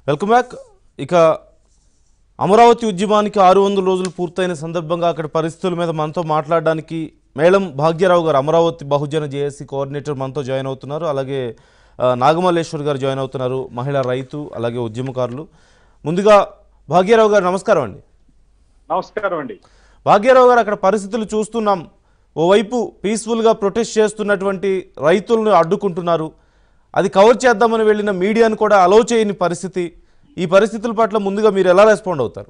Welcome back ఇక అమరావతి ఉద్యమానికి ఆరు వందల రోజులు పూర్తయిన సందర్భంగా అక్కడ పరిస్థితుల మీద మనతో మాట్లాడడానికి మేళం భాగ్యరావు గారు అమరావతి బహుజన జేఏసీ కోఆర్డినేటర్ మనతో జాయిన్ అవుతున్నారు అలాగే ఆ, నాగమల్లేశ్వర్ గారు జాయిన్ అవుతున్నారు మహిళా రైతు అలాగే ఉద్యమకారులు ముందుగా భాగ్యరావు గారు నమస్కారం అండి నమస్కారం అండి భాగ్యరావు గారు అక్కడ పరిస్థితులు చూస్తున్నాం ఓవైపు పీస్ఫుల్గా ప్రొటెస్ట్ చేస్తున్నటువంటి రైతులను అడ్డుకుంటున్నారు అది కవర్ చేద్దామని వెళ్ళిన మీడియాను కూడా అలౌ చేయని పరిస్థితి ఈ పరిస్థితుల పట్ల ముందుగా మీరు ఎలా రెస్పాండ్ అవుతారు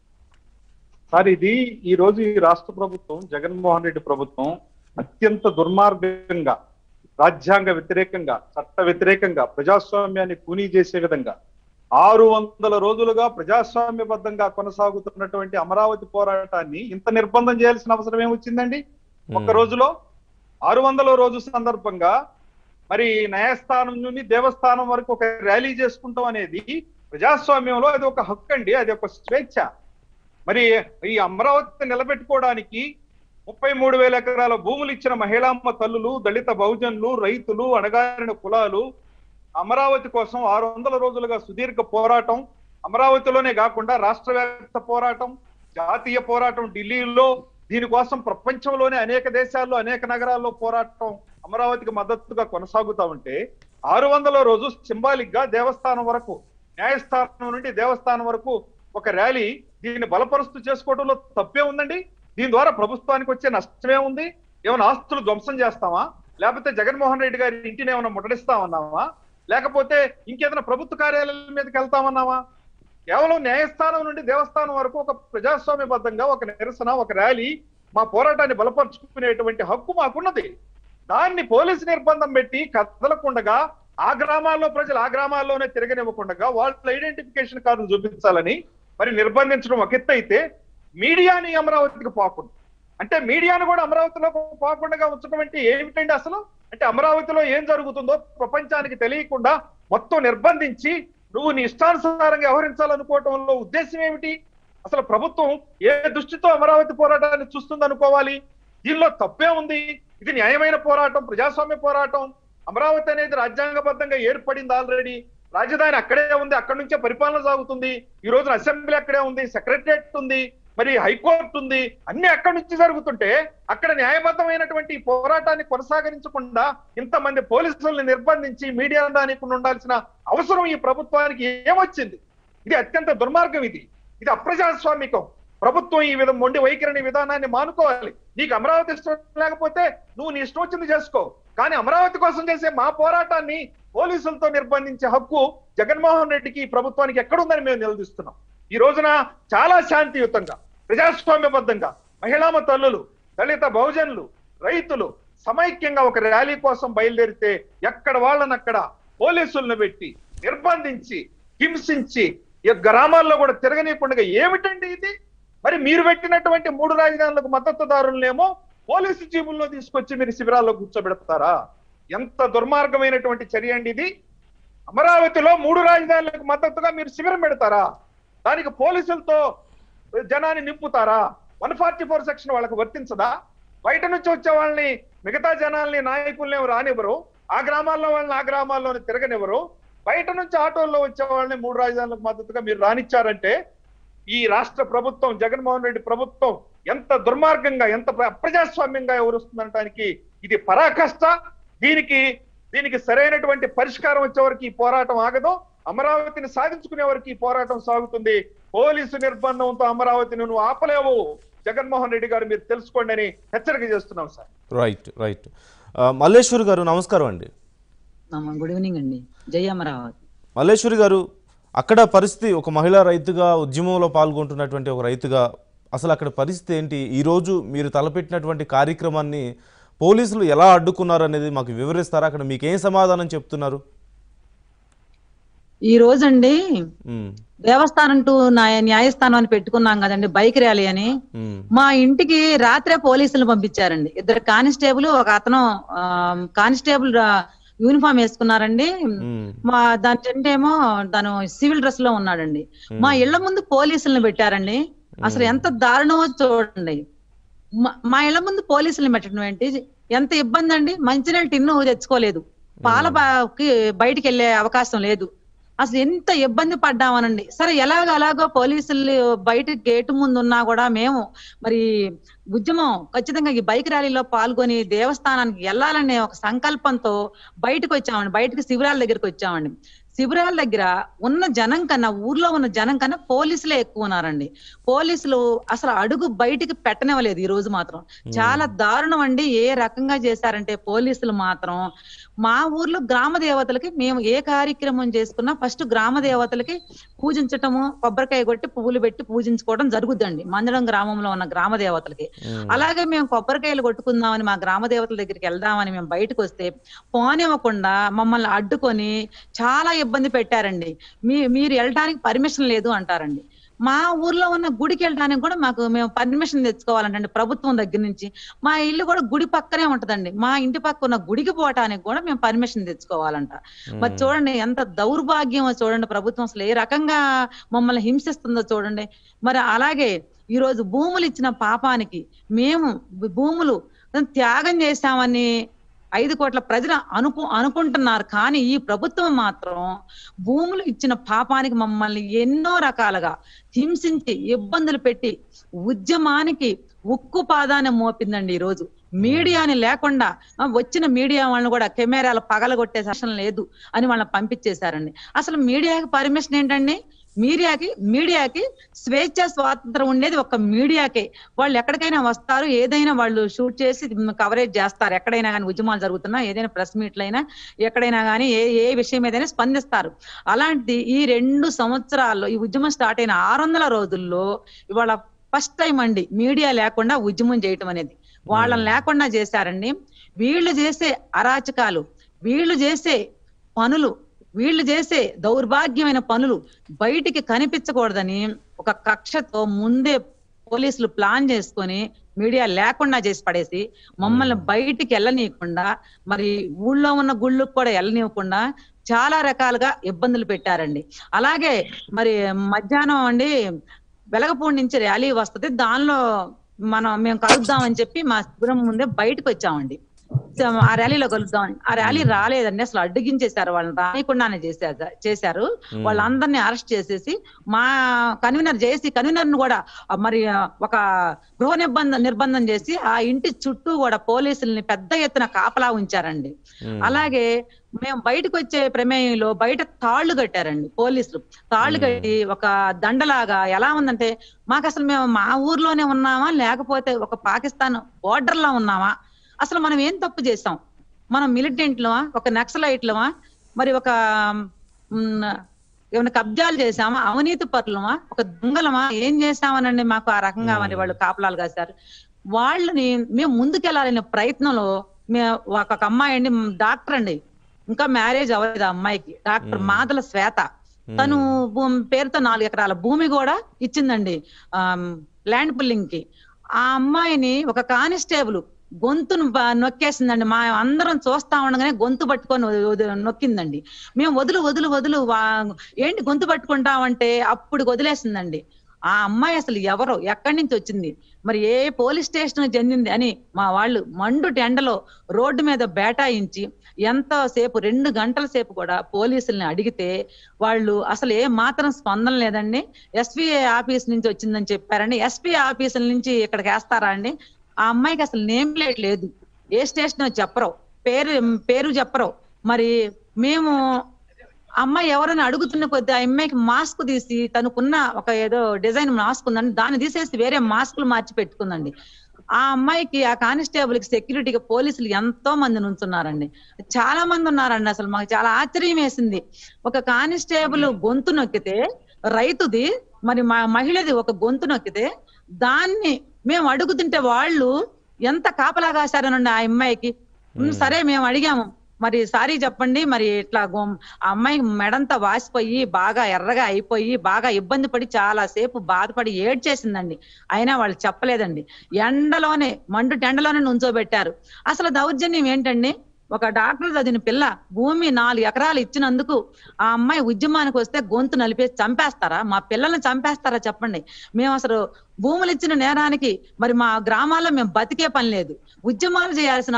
సార్ ఇది ఈ రోజు ఈ రాష్ట్ర ప్రభుత్వం జగన్మోహన్ రెడ్డి ప్రభుత్వం అత్యంత దుర్మార్గంగా రాజ్యాంగ వ్యతిరేకంగా చట్ట వ్యతిరేకంగా ప్రజాస్వామ్యాన్ని కూనీ చేసే విధంగా ఆరు వందల రోజులుగా ప్రజాస్వామ్యబద్ధంగా కొనసాగుతున్నటువంటి అమరావతి పోరాటాన్ని ఇంత నిర్బంధం చేయాల్సిన అవసరం ఏమొచ్చిందండి ఒక్క రోజులో ఆరు వందల రోజు సందర్భంగా మరి న్యాయస్థానం నుండి దేవస్థానం వరకు ఒక ర్యాలీ చేసుకుంటాం అనేది ప్రజాస్వామ్యంలో అది ఒక హక్కు అండి అది ఒక స్వేచ్ఛ మరి ఈ అమరావతి నిలబెట్టుకోవడానికి ముప్పై మూడు వేల ఎకరాల భూములు ఇచ్చిన మహిళామ్మ తల్లులు దళిత బహుజనులు రైతులు అణగారిన కులాలు అమరావతి కోసం ఆరు వందల రోజులుగా సుదీర్ఘ పోరాటం అమరావతిలోనే కాకుండా రాష్ట్ర వ్యాప్త పోరాటం జాతీయ పోరాటం ఢిల్లీలో దీనికోసం ప్రపంచంలోనే అనేక దేశాల్లో అనేక నగరాల్లో పోరాటం అమరావతికి మద్దతుగా కొనసాగుతా ఉంటే ఆరు వందల రోజు సింబాలిక్ గా దేవస్థానం వరకు న్యాయస్థానం నుండి దేవస్థానం వరకు ఒక ర్యాలీ దీన్ని బలపరుస్తూ చేసుకోవడంలో తప్పే ఉందండి దీని ద్వారా ప్రభుత్వానికి వచ్చే నష్టమే ఉంది ఏమైనా ఆస్తులు ధ్వంసం చేస్తామా లేకపోతే జగన్మోహన్ రెడ్డి గారి ఇంటిని ఏమైనా ముట్టడిస్తామన్నామా లేకపోతే ఇంకేదైనా ప్రభుత్వ కార్యాలయాల మీదకి వెళ్తామన్నామా కేవలం న్యాయస్థానం నుండి దేవస్థానం వరకు ఒక ప్రజాస్వామ్యబద్ధంగా ఒక నిరసన ఒక ర్యాలీ మా పోరాటాన్ని బలపరుచుకునేటువంటి హక్కు మాకున్నది దాన్ని పోలీసు నిర్బంధం పెట్టి కదలకుండగా ఆ గ్రామాల్లో ప్రజలు ఆ గ్రామాల్లోనే తిరగనివ్వకుండా వాళ్ళ ఐడెంటిఫికేషన్ కార్డులు చూపించాలని మరి నిర్బంధించడం ఒక ఎత్తు అయితే మీడియాని అమరావతికి పోకుండా అంటే మీడియాను కూడా అమరావతిలో పోకుండా ఉంచడం అంటే ఏమిటండి అసలు అంటే అమరావతిలో ఏం జరుగుతుందో ప్రపంచానికి తెలియకుండా మొత్తం నిర్బంధించి నువ్వు నీ ఇష్టానుసారంగా వ్యవహరించాలనుకోవటంలో ఉద్దేశం ఏమిటి అసలు ప్రభుత్వం ఏ దృష్టితో అమరావతి పోరాటాన్ని చూస్తుంది అనుకోవాలి దీనిలో తప్పే ఉంది ఇది న్యాయమైన పోరాటం ప్రజాస్వామ్య పోరాటం అమరావతి అనేది రాజ్యాంగబద్ధంగా ఏర్పడింది ఆల్రెడీ రాజధాని అక్కడే ఉంది అక్కడి నుంచే పరిపాలన సాగుతుంది ఈ రోజున అసెంబ్లీ అక్కడే ఉంది సెక్రటరియట్ ఉంది మరి హైకోర్టు ఉంది అన్ని అక్కడి నుంచి జరుగుతుంటే అక్కడ న్యాయబద్ధమైనటువంటి ఈ పోరాటాన్ని కొనసాగించకుండా ఇంతమంది పోలీసుల్ని నిర్బంధించి మీడియా దానికి ఉండాల్సిన అవసరం ఈ ప్రభుత్వానికి ఏమొచ్చింది ఇది అత్యంత దుర్మార్గం ఇది ఇది అప్రజాస్వామికం ప్రభుత్వం ఈ విధం మొండి వైఖరిని విధానాన్ని మానుకోవాలి నీకు అమరావతి ఇష్టం లేకపోతే నువ్వు నీ ఇష్టం వచ్చింది చేసుకో కానీ అమరావతి కోసం చేసే మా పోరాటాన్ని పోలీసులతో నిర్బంధించే హక్కు జగన్మోహన్ రెడ్డికి ఈ ప్రభుత్వానికి ఎక్కడుందని మేము నిలదీస్తున్నాం ఈ రోజున చాలా శాంతియుతంగా ప్రజాస్వామ్యబద్ధంగా మహిళామ తల్లులు దళిత బహుజనులు రైతులు సమైక్యంగా ఒక ర్యాలీ కోసం బయలుదేరితే ఎక్కడ వాళ్ళని అక్కడ పోలీసులను పెట్టి నిర్బంధించి హింసించి ఈ గ్రామాల్లో కూడా తిరగనీయకుండా ఏమిటండి ఇది మరి మీరు పెట్టినటువంటి మూడు రాజధానులకు మద్దతుదారులనేమో పోలీసు జీబుల్లో తీసుకొచ్చి మీరు శిబిరాల్లో కూర్చోబెడతారా ఎంత దుర్మార్గమైనటువంటి చర్య అండి ఇది అమరావతిలో మూడు రాజధానులకు మద్దతుగా మీరు శిబిరం పెడతారా దానికి పోలీసులతో జనాన్ని నింపుతారా వన్ ఫార్టీ ఫోర్ సెక్షన్ వాళ్ళకి వర్తించదా బయట నుంచి వచ్చే వాళ్ళని మిగతా జనాల్ని నాయకుల్ని రానివ్వరు ఆ గ్రామాల్లో వాళ్ళని ఆ గ్రామాల్లోని తిరగనివ్వరు బయట నుంచి ఆటోల్లో వచ్చే వాళ్ళని మూడు రాజధానులకు మద్దతుగా మీరు రానిచ్చారంటే ఈ రాష్ట్ర ప్రభుత్వం జగన్మోహన్ రెడ్డి ప్రభుత్వం ఎంత దుర్మార్గంగా ఎంత ప్ర- అప్రజాస్వామ్యంగా ఎవరుస్తుందనటానికి ఇది పరాకష్ట దీనికి దీనికి సరైనటువంటి పరిష్కారం వచ్చే వరకు ఈ పోరాటం ఆగదు అమరావతిని సాధించుకునే వరకు ఈ పోరాటం సాగుతుంది పోలీసు నిర్బంధంతో అమరావతిని నువ్వు ఆపలేవు జగన్మోహన్ రెడ్డి గారు మీరు తెలుసుకోండి అని హెచ్చరిక చేస్తున్నాం సార్ రైట్ రైట్ ఆ, మల్లేశ్వరి గారు నమస్కారం అండి అమ్మ, గుడ్ ఈవినింగ్ అండి జై అమరావతి మల్లేశ్వరి గారు అక్కడ పరిస్థితి ఒక మహిళా రైతుగా ఉద్యమంలో పాల్గొంటున్నటువంటి ఒక రైతుగా అసలు అక్కడ పరిస్థితి ఏంటి ఈరోజు మీరు తలపెట్టినటువంటి కార్యక్రమాన్ని పోలీసులు ఎలా అడ్డుకున్నారు అనేది మాకు వివరిస్తారా అక్కడ మీకు ఏం సమాధానం చెప్తున్నారు ఈ రోజండి ఉమ్, దేవస్థానం టు న్యాయ న్యాయస్థానం అని పెట్టుకున్నాం కదండి బైక్ ర్యాలీ అని ఉమ్, మా ఇంటికి రాత్రే పోలీసులు పంపించారండి ఇద్దరు కానిస్టేబుల్ ఒక అతను ఆ, కానిస్టేబుల్ రా- యూనిఫామ్ వేసుకున్నారండి ఉమ్, మా దాని అంటే ఏమో తను సివిల్ డ్రెస్ లో ఉన్నాడండి మా ఇళ్ల ముందు పోలీసులను పెట్టారండి అసలు ఎంత దారుణమో చూడండి మా- మా ఇళ్ల ముందు పోలీసులను పెట్టడం ఏంటి ఎంత ఇబ్బంది అండి మంచినీళ్ళ టిన్ను తెచ్చుకోలేదు పాల బా- కి బయటికి వెళ్ళే అవకాశం లేదు అసలు ఎంత ఇబ్బంది పడ్డామనండి సరే ఎలాగ అలాగో పోలీసులు బయట గేటు ముందు ఉన్నా కూడా మేము మరి ఉద్యమం ఖచ్చితంగా ఈ బైక్ ర్యాలీలో పాల్గొని దేవస్థానానికి వెళ్ళాలనే ఒక సంకల్పంతో బయటకు వచ్చామండి బయటకు శిబిరాల దగ్గరికి వచ్చామండి శిబిరాల దగ్గర ఉన్న జనం కన్నా ఊర్లో ఉన్న జనం కన్నా పోలీసులే ఎక్కువ ఉన్నారండి పోలీసులు అసలు అడుగు బయటికి పెట్టనివ్వలేదు ఈ రోజు మాత్రం చాలా దారుణం అండి ఏ రకంగా చేశారంటే పోలీసులు మాత్రం మా ఊర్లో గ్రామ దేవతలకి మేము ఏ కార్యక్రమం చేసుకున్నా ఫస్ట్ గ్రామ దేవతలకి పూజించటము కొబ్బరికాయ కొట్టి పువ్వులు పెట్టి పూజించుకోవడం జరుగుద్దండి మందడం గ్రామంలో ఉన్న గ్రామ దేవతలకి అలాగే మేము కొబ్బరికాయలు కొట్టుకుందామని మా గ్రామ దేవతల దగ్గరికి వెళ్దామని మేము బయటకు వస్తే పోనివ్వకుండా మమ్మల్ని అడ్డుకొని చాలా ఇబ్బంది పెట్టారండి మీ మీరు వెళ్ళడానికి పర్మిషన్ లేదు అంటారండి మా ఊర్లో ఉన్న గుడికి వెళ్ళడానికి కూడా మాకు మేము పర్మిషన్ తెచ్చుకోవాలంటండి ప్రభుత్వం దగ్గర నుంచి మా ఇల్లు కూడా గుడి పక్కనే ఉంటదండి మా ఇంటి పక్క ఉన్న గుడికి పోవటానికి కూడా మేము పర్మిషన్ తెచ్చుకోవాలంట మరి చూడండి ఎంత దౌర్భాగ్యమో చూడండి ప్రభుత్వం అసలు ఏ రకంగా మమ్మల్ని హింసిస్తుందో చూడండి మరి అలాగే ఈ రోజు భూములు ఇచ్చిన పాపానికి మేము భూములు త్యాగం చేశామని ఐదు కోట్ల ప్రజలు అనుకు అనుకుంటున్నారు కానీ ఈ ప్రభుత్వం మాత్రం భూములు ఇచ్చిన పాపానికి మమ్మల్ని ఎన్నో రకాలుగా హింసించి ఇబ్బందులు పెట్టి ఉద్యమానికి ఉక్కు పాదాన్ని మోపిందండి ఈ రోజు మీడియాని లేకుండా ఆ, వచ్చిన మీడియా వాళ్ళని కూడా కెమెరాలు పగలగొట్టే సెషన్ లేదు అని వాళ్ళని పంపించేశారండి అసలు మీడియాకి పర్మిషన్ ఏంటండి మీడియాకి మీడియాకి స్వేచ్ఛ స్వాతంత్రం ఉండేది ఒక మీడియాకే వాళ్ళు ఎక్కడికైనా వస్తారు ఏదైనా వాళ్ళు షూట్ చేసి కవరేజ్ చేస్తారు ఎక్కడైనా కానీ ఉద్యమాలు జరుగుతున్నా ఏదైనా ప్రెస్ మీట్లైనా ఎక్కడైనా కానీ ఏ ఏ విషయం ఏదైనా స్పందిస్తారు అలాంటి ఈ రెండు సంవత్సరాల్లో ఈ ఉద్యమం స్టార్ట్ అయిన ఆరు వందల రోజుల్లో ఇవాళ ఫస్ట్ టైం అండి మీడియా లేకుండా ఉద్యమం చేయటం అనేది వాళ్ళని లేకుండా చేశారండి వీళ్ళు చేసే అరాచకాలు వీళ్ళు చేసే పనులు వీళ్ళు చేసే దౌర్భాగ్యమైన పనులు బయటికి కనిపించకూడదని ఒక కక్షతో ముందే పోలీసులు ప్లాన్ చేసుకొని మీడియా లేకుండా చేసి పడేసి మమ్మల్ని బయటికి వెళ్ళనీయకుండా మరి ఊళ్ళో ఉన్న గుళ్ళకు కూడా వెళ్ళనివ్వకుండా చాలా రకాలుగా ఇబ్బందులు పెట్టారండి అలాగే మరి మధ్యాహ్నం అండి వెలగపూడి నుంచి ర్యాలీ వస్తుంది దానిలో మనం మేము కలుద్దామని చెప్పి మా శిబిరం ముందే బయటకు వచ్చామండి సో ఆ ర్యాలీలో కలుద్దామని ఆ ర్యాలీ రాలేదండి అసలు అడ్డగించేశారు వాళ్ళని రాయకుండానే చేశారు చేశారు వాళ్ళందరినీ అరెస్ట్ చేసేసి మా కన్వీనర్ చేసి కన్వీనర్ ను కూడా ఆ, మరి ఆ, ఒక గృహ నిర్బంధం నిర్బంధం చేసి ఆ ఇంటి చుట్టూ కూడా పోలీసుల్ని పెద్ద ఎత్తున కాపలా ఉంచారండి అలాగే మేము బయటకు వచ్చే ప్రమేయంలో బయట తాళ్లు కట్టారండి పోలీసులు తాళ్లు కట్టి ఒక దండలాగా ఎలా ఉందంటే మాకు అసలు మేము మా ఊర్లోనే ఉన్నామా లేకపోతే ఒక పాకిస్తాన్ బోర్డర్ లో ఉన్నామా అసలు మనం ఏం తప్పు చేసాం మనం మిలిటెంట్లమా ఒక నక్సలైట్లమా మరి ఒక మ్, ఏమైనా కబ్జాలు చేసామా అవినీతి పరులమా ఒక దొంగలమా ఏం చేసామనండి మాకు ఆ రకంగా మరి వాళ్ళు కాపలాలు కాశారు వాళ్ళని మేము ముందుకెళ్లాలనే ప్రయత్నంలో మేము ఒక అమ్మాయి అండి డాక్టర్ అండి ఇంకా మ్యారేజ్ అవ్వలేదు ఆ అమ్మాయికి డాక్టర్ మాదల శ్వేత తను భూమి పేరుతో నాలుగు ఎకరాల భూమి కూడా ఇచ్చిందండి ల్యాండ్ పుల్లింగ్ కి ఆ అమ్మాయిని ఒక కానిస్టేబుల్ గొంతును బ- నొక్కేసిందండి మా అందరం చూస్తా ఉండగానే గొంతు పట్టుకొని వద- వద- నొక్కిందండి మేము వదులు వదులు వదులు వా- ఏంటి గొంతు పట్టుకుంటామంటే అప్పుడు వదిలేసిందండి ఆ అమ్మాయి అసలు ఎవరో ఎక్కడి నుంచి వచ్చింది మరి ఏ పోలీస్ స్టేషన్ చెందింది అని మా వాళ్ళు మండు టెండలో రోడ్డు మీద బేటాయించి ఎంతో సేపు రెండు గంటల సేపు కూడా పోలీసుల్ని అడిగితే వాళ్ళు అసలు ఏ మాత్రం స్పందన లేదండి ఎస్పీఐ ఆఫీస్ నుంచి వచ్చిందని చెప్పారండి ఎస్పీ ఆఫీసుల నుంచి ఇక్కడికి వేస్తారా అండి ఆ అమ్మాయికి అసలు నేమ్ ప్లేట్ లేదు ఏ స్టేషన్ చెప్పరు పేరు పేరు చెప్పరు మరి మేము అమ్మాయి ఎవరైనా అడుగుతున్న కొద్ది ఆ అమ్మాయికి మాస్క్ తీసి తనకున్న ఒక ఏదో డిజైన్ మాస్క్ ఉందండి దాన్ని తీసేసి వేరే మాస్కులు మార్చి పెట్టుకుందండి ఆ అమ్మాయికి ఆ కానిస్టేబుల్ కి సెక్యూరిటీకి పోలీసులు ఎంతో మంది నుంచున్నారండి చాలా మంది ఉన్నారండి అసలు మాకు చాలా ఆశ్చర్యం వేసింది ఒక కానిస్టేబుల్ గొంతు నొక్కితే రైతుది మరి మా మహిళది ఒక గొంతు నొక్కితే దాన్ని మేము అడుగుతుంటే వాళ్ళు ఎంత కాపలా కాశారనండి ఆ అమ్మాయికి "ఉమ్, సరే మేము అడిగాము మరి సారీ చెప్పండి మరి ఇట్లా గోం- ఆ అమ్మాయి మెడంతా వాసిపోయి బాగా ఎర్రగా అయిపోయి బాగా ఇబ్బంది పడి చాలా సేపు బాధపడి ఏడ్చేసిందండి అయినా వాళ్ళు చెప్పలేదండి ఎండలోనే మండు టెండలోనే నుంచోబెట్టారు అసలు దౌర్జన్యం ఏంటండి ఒక డాక్టర్ చదివిన పిల్ల భూమి నాలుగు ఎకరాలు ఇచ్చినందుకు ఆ అమ్మాయి ఉద్యమానికి వస్తే గొంతు నలిపేసి చంపేస్తారా మా పిల్లల్ని చంపేస్తారా చెప్పండి మేము అసలు భూములు ఇచ్చిన నేరానికి మరి మా గ్రామాల్లో మేము బతికే పని లేదు ఉద్యమాలు చేయాల్సిన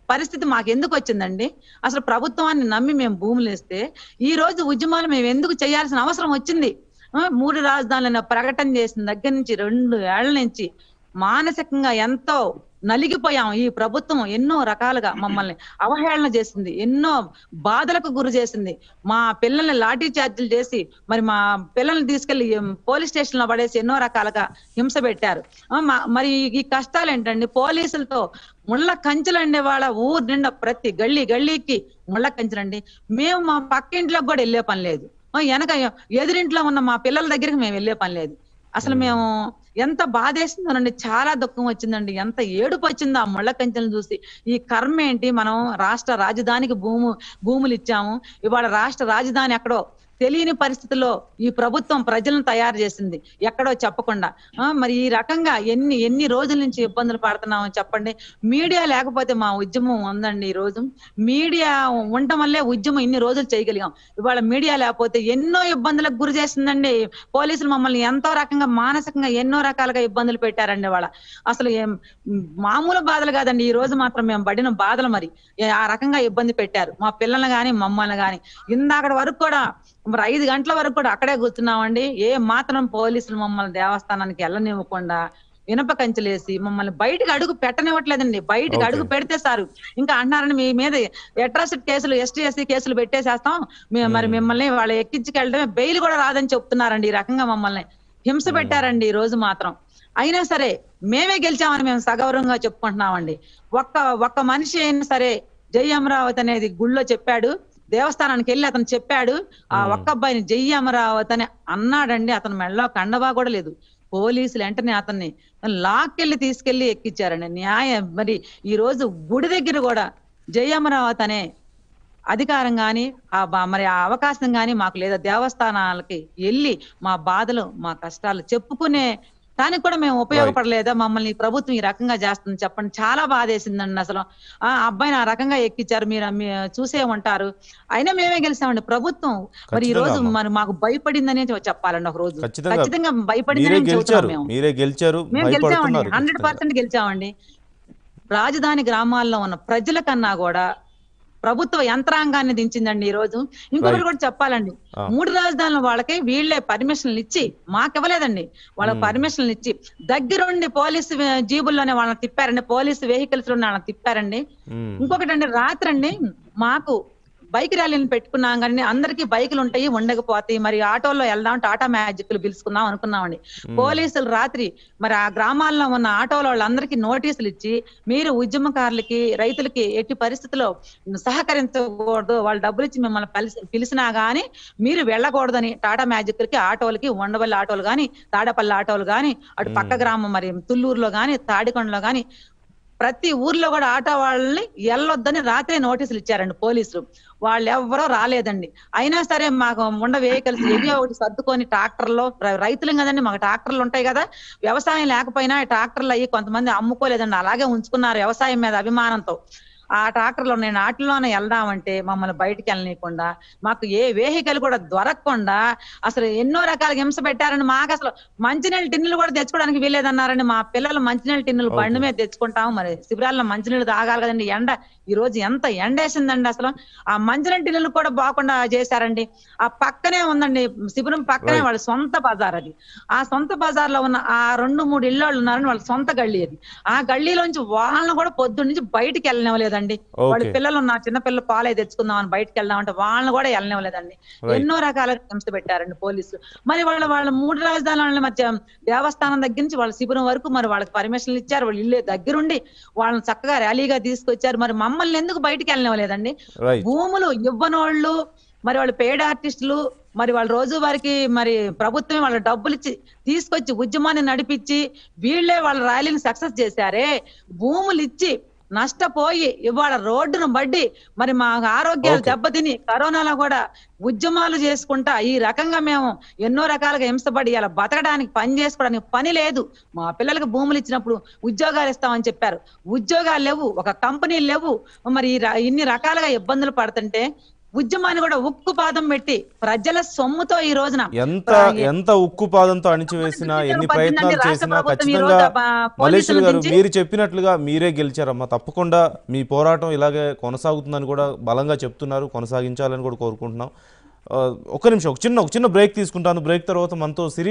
పరిస్థితి మాకు ఎందుకు వచ్చిందండి అసలు ప్రభుత్వాన్ని నమ్మి మేము భూములు ఇస్తే ఈ రోజు ఉద్యమాలు మేము ఎందుకు చేయాల్సిన అవసరం వచ్చింది ఆ, మూడు రాజధానులను ప్రకటన చేసిన దగ్గర నుంచి రెండు ఏళ్ల నుంచి మానసికంగా ఎంతో నలిగిపోయాం ఈ ప్రభుత్వం ఎన్నో రకాలుగా మమ్మల్ని అవహేళన చేసింది ఎన్నో బాధలకు గురి చేసింది మా పిల్లల్ని లాఠీ చార్జీలు చేసి మరి మా పిల్లల్ని తీసుకెళ్లి ఉమ్, పోలీస్ స్టేషన్ లో పడేసి ఎన్నో రకాలుగా హింస పెట్టారు ఆ, మా- మరి ఈ కష్టాలు ఏంటండి పోలీసులతో ముళ్ళ కంచెలండి వాళ్ళ ఊరు నిండా ప్రతి గల్లీ గల్లీకి ముళ్ళ కంచెలండి మేము మా పక్కింట్లోకి కూడా వెళ్ళే పని లేదు ఆ, వెనక ఎదురింట్లో ఉన్న మా పిల్లల దగ్గరికి మేము వెళ్ళే పని లేదు అసలు మేము ఎంత బాధేసిందోనండి చాలా దుఃఖం వచ్చిందండి ఎంత ఏడుపు వచ్చిందో ఆ ముళ్ళ కంచెలను చూసి ఈ కర్మ ఏంటి మనం రాష్ట్ర రాజధానికి భూము భూములు ఇచ్చాము ఇవాళ రాష్ట్ర రాజధాని ఎక్కడో తెలియని పరిస్థితుల్లో ఈ ప్రభుత్వం ప్రజలను తయారు చేసింది ఎక్కడో చెప్పకుండా ఆ, మరి ఈ రకంగా ఎన్ని ఎన్ని రోజుల నుంచి ఇబ్బందులు పడుతున్నామో చెప్పండి మీడియా లేకపోతే మా ఉద్యమం ఉందండి ఈ రోజు మీడియా ఉండటం వల్లే ఉద్యమం ఇన్ని రోజులు చేయగలిగాం ఇవాళ మీడియా లేకపోతే ఎన్నో ఇబ్బందులకు గురి చేసిందండి పోలీసులు మమ్మల్ని ఎంతో రకంగా మానసికంగా ఎన్నో రకాలుగా ఇబ్బందులు పెట్టారండి వాళ్ళ అసలు ఏం మామూలు బాధలు కాదండి ఈ రోజు మాత్రం మేము పడిన బాధలు మరి ఏ- ఆ రకంగా ఇబ్బంది పెట్టారు మా పిల్లల్ని గాని మమ్మల్ని గాని ఇందాకటి వరకు కూడా మరి ఐదు గంటల వరకు కూడా అక్కడే కూర్చున్నామండి ఏ మాత్రం పోలీసులు మమ్మల్ని దేవస్థానానికి వెళ్ళనివ్వకుండా ఇనప కంచెలేసి మమ్మల్ని బయటకు అడుగు పెట్టనివ్వట్లేదండి బయటకు Okay. అడుగు పెడితే సారు ఇంకా అన్నారని మీ మీద అట్రాసిటీ కేసులు ఎస్టీ ఎస్సీ కేసులు పెట్టేసేస్తాం మీ- మరి Hmm. మిమ్మల్ని వాళ్ళు ఎక్కించుకెళ్ళడమే బెయిల్ కూడా రాదని చెప్తున్నారండి ఈ రకంగా మమ్మల్ని హింస Hmm. పెట్టారండి ఈ రోజు మాత్రం అయినా సరే మేమే గెలిచామని మేము సగౌరవంగా చెప్పుకుంటున్నామండి ఒక్క ఒక్క మనిషి అయినా సరే జై అమరావతి అనేది గుళ్ళో చెప్పాడు దేవస్థానానికి వెళ్ళి అతను చెప్పాడు ఆ Hmm. ఒక్క అబ్బాయిని జై అమరావతి అని అన్నాడండి అతను మెళ్ళలో కండవా కూడా లేదు పోలీసులు వెంటనే అతన్ని లాక్కెళ్ళి తీసుకెళ్లి ఎక్కించారండి న్యాయం మరి ఈ రోజు గుడి దగ్గర కూడా జై అమరావతి అనే అధికారం గాని ఆ బా- మరి ఆ అవకాశం గాని మాకు లేదా దేవస్థానాలకి వెళ్ళి మా బాధలు మా కష్టాలు చెప్పుకునే దానికి కూడా మేము ఉపయోగపడలేదా మమ్మల్ని ఈ ప్రభుత్వం ఈ రకంగా చేస్తుంది చెప్పండి చాలా బాధేసిందండి అసలు ఆ అబ్బాయిని ఆ రకంగా ఎక్కించారు మీరు మీ- చూసే ఉంటారు అయినా మేమే గెలిచామండి ప్రభుత్వం మరి ఈ రోజు ఖచ్చితంగా అమ్మా. మరి మాకు భయపడిందనే చెప్పాలండి ఒక రోజు ఖచ్చితంగా ఖచ్చితంగా మీరే భయపడిందని గెలిచారు చెబుతున్నాం మేము మీరే గెలిచారు మేము గెలిచామండి భయపడుతున్నారు హండ్రెడ్ ఖచ్చితంగా. పర్సెంట్ గెలిచామండి రాజధాని గ్రామాల్లో ఉన్న ప్రజల కన్నా కూడా ప్రభుత్వ యంత్రాంగాన్ని దించిందండి ఈ రోజు ఇంకొకటి Right. కూడా చెప్పాలండి ఆ. మూడు రాజధానుల వాళ్ళకి వీళ్ళే పర్మిషన్లు ఇచ్చి మాకివ్వలేదండి వాళ్ళకి Hmm. పర్మిషన్లు ఇచ్చి దగ్గరుండి పోలీసు వే- జీబుల్లోనే వాళ్ళని తిప్పారండి పోలీసు వెహికల్స్ లోనే వాళ్ళని తిప్పారండి మ్మ్. ఇంకొకటి అండి రాత్రి అండి మాకు బైక్ ర్యాలీని పెట్టుకున్నాం కానీ అందరికి బైకులు ఉంటాయి ఉండకపోతాయి మరి ఆటోలో వెళ్దాం టాటా మ్యాజిక్లు పిలుచుకుందాం అనుకున్నామండి మ్మ్. పోలీసులు రాత్రి మరి ఆ గ్రామాల్లో ఉన్న ఆటోల వాళ్ళందరికీ నోటీసులు ఇచ్చి మీరు ఉద్యమకారులకి రైతులకి ఎట్టి పరిస్థితుల్లో సహకరించకూడదు వాళ్ళు డబ్బులు ఇచ్చి మిమ్మల్ని పిలిచి- పిలిచినా గానీ మీరు వెళ్ళకూడదని టాటా మ్యాజిక్లకి ఆటోలకి ఉండవల్లి ఆటోలు గాని తాడపల్లి ఆటోలు గాని అటు పక్క మ్మ్. గ్రామం మరి తుళ్ళూరులో గాని తాడికొండలో గాని ప్రతి ఊర్లో కూడా ఆటో వాళ్ళని వెళ్ళొద్దని రాత్రే నోటీసులు ఇచ్చారండి పోలీసులు వాళ్ళు ఎవ్వరూ రాలేదండి అయినా సరే మాకు ఉండ వెహికల్స్ ఏవి ఒకటి సర్దుకొని ట్రాక్టర్లో ర- రైతులు కదండి మాకు ట్రాక్టర్లు ఉంటాయి కదా వ్యవసాయం లేకపోయినా ఈ ట్రాక్టర్లు అయ్యి కొంతమంది అమ్ముకోలేదండి అలాగే ఉంచుకున్నారు వ్యవసాయం మీద అభిమానంతో ఆ ట్రాక్టర్లో నేను ఆటల్లోనే వెళ్దామంటే మమ్మల్ని బయటికి వెళ్ళనీయకుండా మాకు ఏ వెహికల్ కూడా దొరకకుండా అసలు ఎన్నో రకాల హింస పెట్టారని మాకు అసలు మంచినీళ్ళ టిన్నులు కూడా తెచ్చుకోవడానికి వీలేదన్నారండి మా పిల్లలు మంచినీళ్ళ టిన్నులు Okay. బండి మీద తెచ్చుకుంటాం మరి శిబిరాల్లో మంచినీళ్ళు తాగాలి కదండి ఎండ ఈ రోజు ఎంత ఎండేసిందండి అసలు ఆ మంచినీళ్ళ టిన్నులు కూడా బాగుండా చేశారండి ఆ పక్కనే ఉందండి శిబిరం పక్కనే Right. వాళ్ళ సొంత బజార్ అది ఆ సొంత బజార్ లో ఉన్న ఆ రెండు మూడు ఇళ్ళు ఉన్నారని వాళ్ళ సొంత గల్లీ అది ఆ గల్లీలోంచి వాళ్ళని కూడా పొద్దున్న నుంచి బయటికి వెళ్ళనివ్వలేదండి వాళ్ళ ఓకే పిల్లలు ఉన్న చిన్న పిల్లలు పాలే తెచ్చుకుందామని బయటికి వెళ్దామంటే వాళ్ళని కూడా వెళ్ళనివ్వలేదండి రైట్ ఎన్నో రకాల హింస పెట్టారండి పోలీసులు మరి వాళ్ళ వాళ్ళ మూడు రాజధానుల మధ్య దేవస్థానం దగ్గర నుంచి వాళ్ళ శిబిరం వరకు మరి వాళ్ళకి పర్మిషన్లు ఇచ్చారు వాళ్ళు ఇల్లే దగ్గరుండి వాళ్ళని చక్కగా ర్యాలీగా తీసుకొచ్చారు మరి మమ్మల్ని ఎందుకు బయటికి వెళ్ళనివ్వలేదండి రైట్ భూములు ఇవ్వనోళ్ళు మరి వాళ్ళు పేడ ఆర్టిస్టులు మరి వాళ్ళ రోజు వారికి మరి ప్రభుత్వం వాళ్ళ డబ్బులు ఇచ్చి తీసుకొచ్చి ఉద్యమాన్ని నడిపించి వీళ్ళే వాళ్ళ ర్యాలీని సక్సెస్ చేశారే భూములు ఇచ్చి నష్టపోయి ఇవాళ రోడ్డును బడ్డి మరి మా ఆరోగ్యాలు Okay. దెబ్బతిని కరోనాలో కూడా ఉద్యమాలు చేసుకుంటా ఈ రకంగా మేము ఎన్నో రకాలుగా హింసపడి ఇలా బతకడానికి పని చేసుకోవడానికి పని లేదు మా పిల్లలకు భూములు ఇచ్చినప్పుడు ఉద్యోగాలు ఇస్తామని చెప్పారు ఉద్యోగాలు లేవు ఒక కంపెనీ లేవు మరి ఈ ర- ఇన్ని రకాలుగా ఇబ్బందులు పడుతుంటే ఉద్యమాన్ని కూడా ఉక్కు పాదం పెట్టి ప్రజల సొమ్ముతో ఈ రోజున ఎంత ఎంత ఉక్కు పాదంతో అణిచివేసినా ఎన్ని ప్రయత్నాలు చేసినా ఖచ్చితంగా మలేషియల్ గారు మీరు చెప్పినట్లుగా మీరే గెలిచారమ్మా తప్పకుండా మీ పోరాటం ఇలాగే కొనసాగుతుందని కూడా బలంగా చెప్తున్నారు కొనసాగించాలని కూడా కోరుకుంటున్నాం ఆ, ఒక్క నిమిషం ఒక చిన్న ఒక చిన్న బ్రేక్ తీసుకుంటాను బ్రేక్ తర్వాత మనతో సిరి